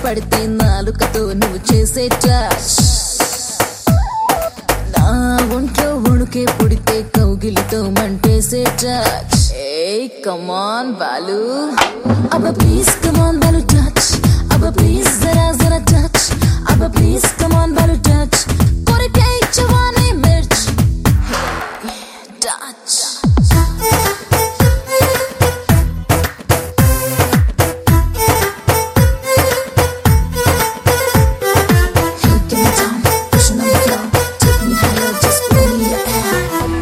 పడితే నాలుకతో నువ్వు చేసే టచ్ నా ఒంట్లో వణుకే పుడితే కౌగిలితో మంటేసే టచ్ ఏ కమాన్ బాలు అబ్బ ప్లీజ్ కమాన్ బాలు టచ్ అబ్బ ప్లీజ్ జరా జరా టచ్ అబ్బ ప్లీజ్ కమాన్ బాలు టచ్ కొరకే జవానీ మిర్చ్ touch You get me down, pushing on the floor, take me higher, just blow me your air.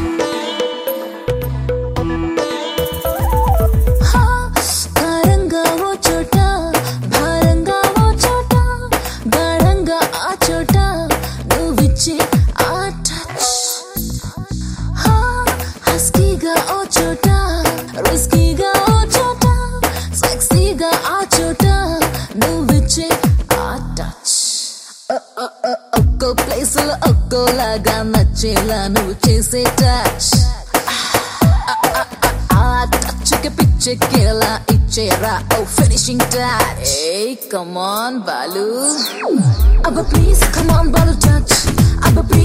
హా, కారంగా ఓ చోట భారంగా ఓ చోట గాఢంగా ఆ చోట నువ్విచ్చే ఆ టచ్ హా, హస్కీగా ఓ చోట రిస్కీగా ఓ చోట సెక్సీగా ఆ చోట నువ్విచ్చే ఆ టచ్ ఒక్కో ప్లేస్ లో ఒక్కోలాగా నచ్చేలా నువ్వు చేసే టచ్ ఆ టచ్ కి పిచ్చెక్కేలా ఇచ్చేరా ఓ ఫినిషింగ్ టచ్ ఏ కమాన్ బాలు అబ్బ ప్లీజ్ కమాన్ బాలు టచ్ అబ్బ